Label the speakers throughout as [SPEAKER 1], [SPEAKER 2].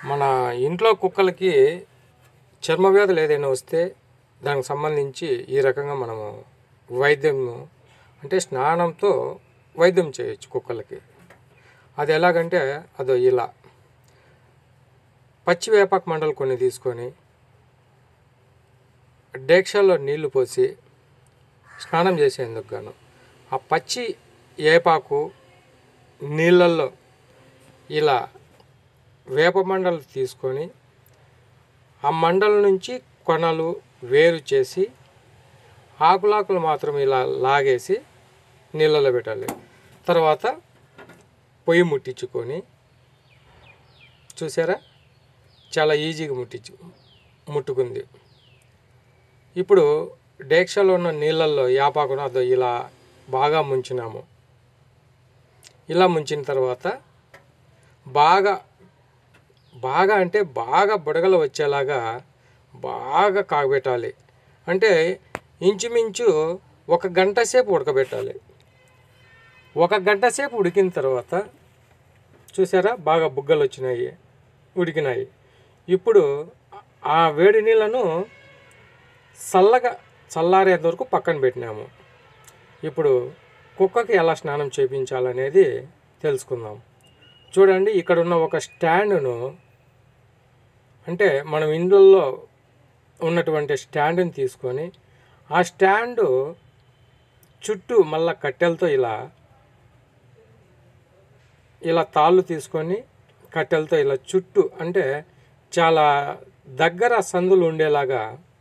[SPEAKER 1] మన ఇంట్లో కుక్కలకి చర్మ వ్యాధులు ఏదైనా వస్తే దానికి సంబంధించి ఈ రకంగా మనము వైద్యం అంటే స్నానంతో వైద్యం చేయొచ్చు కుక్కలకి అది ఎలాగంటే అదో ఇలా పచ్చి వేపాకు మండలు కొన్ని తీసుకొని డేక్షాలో నీళ్లు పోసి స్నానం చేసేందుకు గాను ఆ పచ్చి ఏపాకు నీళ్ళల్లో ఇలా వేప మండలు తీసుకొని ఆ మండల నుంచి కొనలు వేరు చేసి ఆకులాకులు మాత్రం ఇలా లాగేసి నీళ్ళలో పెట్టాలి తర్వాత పొయ్యి ముట్టించుకొని చూసారా చాలా ఈజీగా ముట్టించు ముట్టుకుంది ఇప్పుడు డేక్షలో ఉన్న నీళ్ళల్లో యాపాకును అదో ఇలా బాగా ముంచినాము ఇలా ముంచిన తర్వాత బాగా బాగా అంటే బాగా బుడగలు వచ్చేలాగా బాగా కాగబెట్టాలి అంటే ఇంచుమించు ఒక గంట సేపు ఉడకబెట్టాలి ఒక గంట సేపు ఉడికిన తర్వాత చూసారా బాగా బుగ్గలు వచ్చినాయి ఉడికినాయి ఇప్పుడు ఆ వేడి నీళ్ళను చల్లగా చల్లారేంత వరకు పక్కన పెట్టినాము ఇప్పుడు కుక్కకి ఎలా స్నానం చేయించాలనేది తెలుసుకుందాం చూడండి ఇక్కడ ఉన్న ఒక స్టాండును అంటే మనం ఇండ్లలో ఉన్నటువంటి స్టాండ్ని తీసుకొని ఆ స్టాండు చుట్టూ మళ్ళా కట్టెలతో ఇలా ఇలా తాళ్ళు తీసుకొని కట్టెలతో ఇలా చుట్టూ అంటే చాలా దగ్గర సందులు ఉండేలాగా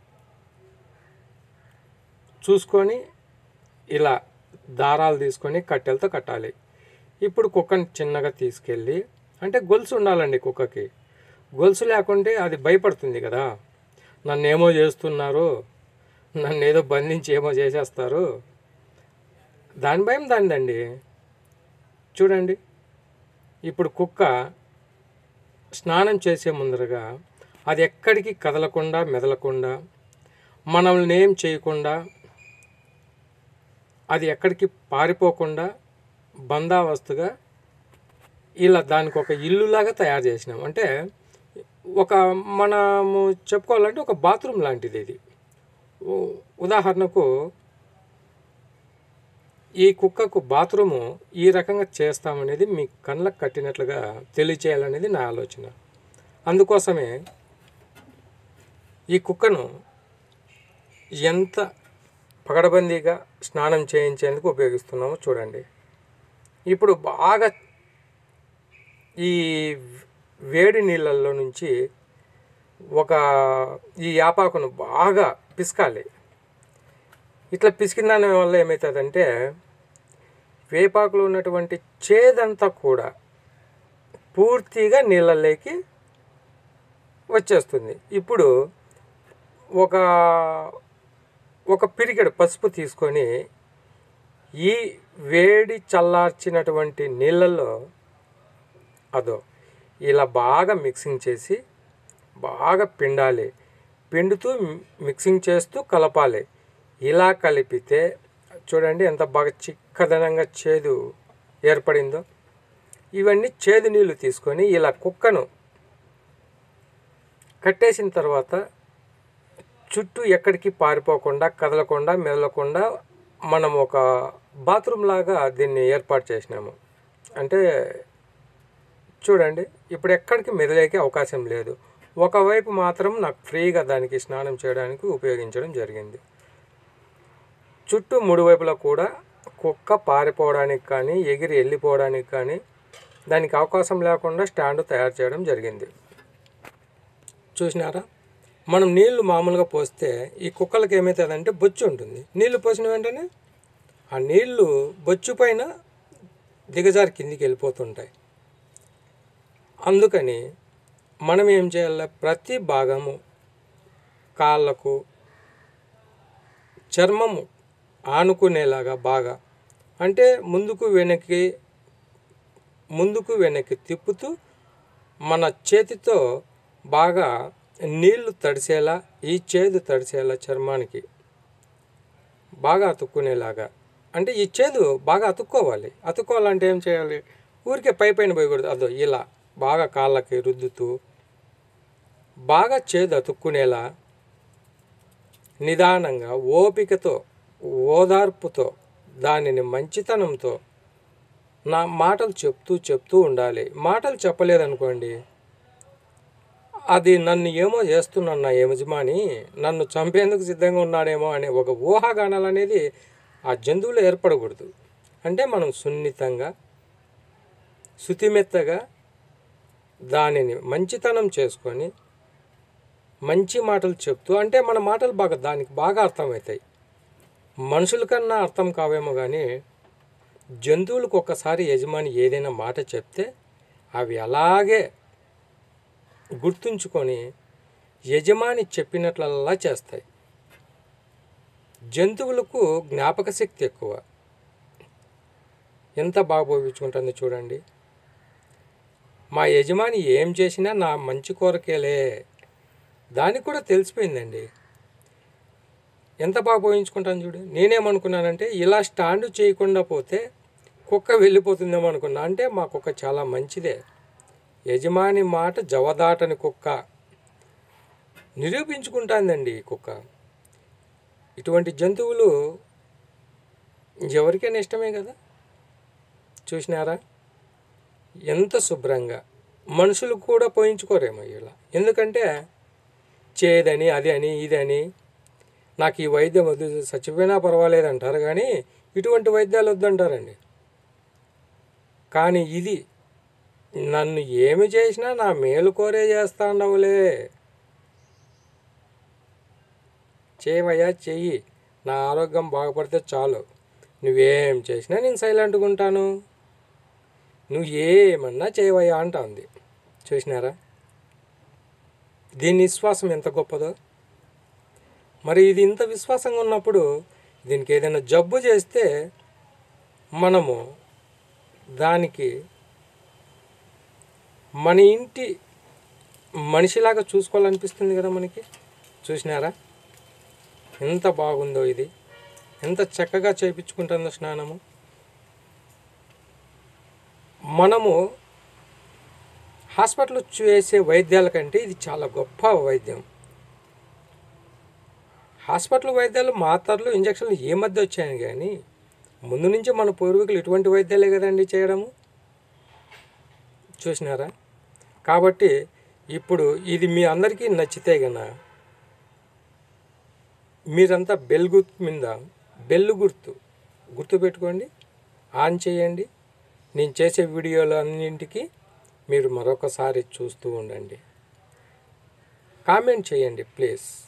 [SPEAKER 1] చూసుకొని ఇలా దారాలు తీసుకొని కట్టెలతో కట్టాలి ఇప్పుడు కుక్కని చిన్నగా తీసుకెళ్ళి అంటే గొలుసు ఉండాలండి కుక్కకి గొలుసు లేకుంటే అది భయపడుతుంది కదా నన్ను ఏమో చేస్తున్నారు నన్ను ఏదో బంధించి ఏమో చేసేస్తారు దాని భయం దానిదండి చూడండి ఇప్పుడు కుక్క స్నానం చేసే ముందరగా అది ఎక్కడికి కదలకుండా మెదలకుండా మనల్ని ఏం చేయకుండా అది ఎక్కడికి పారిపోకుండా బందావస్తుగా ఇలా దానికి ఒక ఇల్లులాగా తయారు చేసినాం అంటే ఒక మనము చెప్పుకోవాలంటే ఒక బాత్రూమ్ లాంటిది ఇది ఉ- ఉదాహరణకు ఈ కుక్కకు బాత్రూము ఈ రకంగా చేస్తామనేది మీ కళ్ళకు కట్టినట్లుగా తెలియచేయాలనేది నా ఆలోచన అందుకోసమే ఈ కుక్కను ఎంత పగడబందీగా స్నానం చేయించేందుకు ఉపయోగిస్తున్నామో చూడండి ఇప్పుడు బాగా ఈ వేడి నీళ్ళల్లో నుంచి ఒక ఈ యాపాకును బాగా పిసకాలి ఇట్లా పిసికిన దాని వల్ల ఏమవుతుందంటే వేపాకులో ఉన్నటువంటి చేదంతా కూడా పూర్తిగా నీళ్ళల్లోకి వచ్చేస్తుంది ఇప్పుడు ఒక ఒక పిరికెడు పసుపు తీసుకొని ఈ వేడి చల్లార్చినటువంటి నీళ్ళల్లో అదో ఇలా బాగా మిక్సింగ్ చేసి బాగా పిండాలి పిండుతూ మిక్సింగ్ చేస్తూ కలపాలి ఇలా కలిపితే చూడండి ఎంత బాగా చిక్కదనంగా చేదు ఏర్పడిందో ఇవన్నీ చేదు నీళ్ళు తీసుకొని ఇలా కుక్కను కట్టేసిన తర్వాత చుట్టూ ఎక్కడికి పారిపోకుండా కదలకుండా మెదలకుండా మనం ఒక బాత్రూమ్ లాగా దీన్ని ఏర్పాటు చేసినాము అంటే చూడండి ఇప్పుడు ఎక్కడికి మెదిలేకే అవకాశం లేదు ఒకవైపు మాత్రం నాకు ఫ్రీగా దానికి స్నానం చేయడానికి ఉపయోగించడం జరిగింది చుట్టూ మూడు వైపులా కూడా కుక్క పారిపోవడానికి కానీ ఎగిరి వెళ్ళిపోవడానికి కానీ దానికి అవకాశం లేకుండా స్టాండ్ తయారు చేయడం జరిగింది చూసినారా మనం నీళ్లు మామూలుగా పోస్తే ఈ కుక్కలకి ఏమవుతుందంటే బొచ్చు ఉంటుంది నీళ్లు పోసిన వెంటనే ఆ నీళ్లు బొచ్చు పైన దిగజారి కిందికి వెళ్ళిపోతుంటాయి అందుకని మనం ఏం చేయాలి ప్రతి భాగము కాళ్ళకు చర్మము ఆనుకునేలాగా బాగా అంటే ముందుకు వెనక్కి ముందుకు వెనక్కి తిప్పుతూ మన చేతితో బాగా నీళ్లు తడిసేలా ఈ చేదు తడిసేలా చర్మానికి బాగా అతుక్కునేలాగా అంటే ఈ చేదు బాగా అతుక్కోవాలి అతుక్కోవాలంటే ఏం చేయాలి ఊరికే పై పైన పోయకూడదు అదో ఇలా బాగా కాళ్ళకి రుద్దుతూ బాగా చేదు అతుక్కునేలా నిదానంగా ఓపికతో ఓదార్పుతో దానిని మంచితనంతో నా మాటలు చెప్తూ చెప్తూ ఉండాలి మాటలు చెప్పలేదనుకోండి అది నన్ను ఏమో చేస్తున్నాను నా యజమాని నన్ను చంపేందుకు సిద్ధంగా ఉన్నాడేమో అనే ఒక ఊహాగానాలు అనేది ఆ జంతువులో ఏర్పడకూడదు అంటే మనం సున్నితంగా శుతిమెత్తగా దానిని మంచితనం చేసుకొని మంచి మాటలు చెప్తూ అంటే మన మాటలు బాగా దానికి బాగా అర్థమవుతాయి మనుషుల కన్నా అర్థం కావేమో కానీ జంతువులకు ఒక్కసారి యజమాని ఏదైనా మాట చెప్తే అవి అలాగే గుర్తుంచుకొని యజమాని చెప్పినట్లల్లా చేస్తాయి జంతువులకు జ్ఞాపక శక్తి ఎక్కువ ఎంత బాగా ఉపయోగించుకుంటుంది చూడండి మా యజమాని ఏం చేసినా నా మంచి కోరకేలే దానికి కూడా తెలిసిపోయిందండి ఎంత బాగా పోయించుకుంటాను చూడు నేనేమనుకున్నానంటే ఇలా స్టాండ్ చేయకుండా పోతే కుక్క వెళ్ళిపోతుందేమో అనుకున్నా అంటే మా కుక్క చాలా మంచిదే యజమాని మాట జవదాటని కుక్క నిరూపించుకుంటాందండి ఈ కుక్క ఇటువంటి జంతువులు ఎవరికైనా ఇష్టమే కదా చూసినారా ఎంత శుభ్రంగా మనుషులు కూడా పోయించుకోరేమో ఇలా ఎందుకంటే చేదని అది అని ఇది అని నాకు ఈ వైద్యం వద్దు చచ్చిపోయినా పర్వాలేదు అంటారు కానీ ఇటువంటి వైద్యాలు వద్దంటారండి కానీ ఇది నన్ను ఏమి చేసినా నా మేలు కోరే చేస్తా ఉండవులే చేయవయ్యా చెయ్యి నా ఆరోగ్యం బాగుపడితే చాలు నువ్వేం చేసినా నేను సైలెంట్గా ఉంటాను నువ్వు ఏమన్నా చేయవయ్యా అంటా ఉంది చూసినారా దీని విశ్వాసం ఎంత గొప్పదో మరి ఇది ఇంత విశ్వాసంగా ఉన్నప్పుడు దీనికి ఏదైనా జబ్బు చేస్తే మనము దానికి మన ఇంటి మనిషిలాగా చూసుకోవాలనిపిస్తుంది కదా మనకి చూసినారా ఎంత బాగుందో ఇది ఎంత చక్కగా చేయించుకుంటుందో స్నానము మనము హాస్పిటల్ చేసే వైద్యాల కంటే ఇది చాలా గొప్ప వైద్యం హాస్పిటల్ వైద్యాలు మాత్రలు ఇంజక్షన్లు ఏ మధ్య వచ్చాయని కానీ ముందు నుంచి మన పూర్వీకులు ఇటువంటి వైద్యాలే కదండి చేయడము చూసినారా కాబట్టి ఇప్పుడు ఇది మీ అందరికీ నచ్చితే గన మీరంతా బెల్ గుర్తు మీద బెల్లు గుర్తు గుర్తు పెట్టుకోండి ఆన్ చేయండి నేను చేసే వీడియోలు అన్నింటికి మీరు మరొకసారి చూస్తూ ఉండండి కామెంట్ చేయండి ప్లీజ్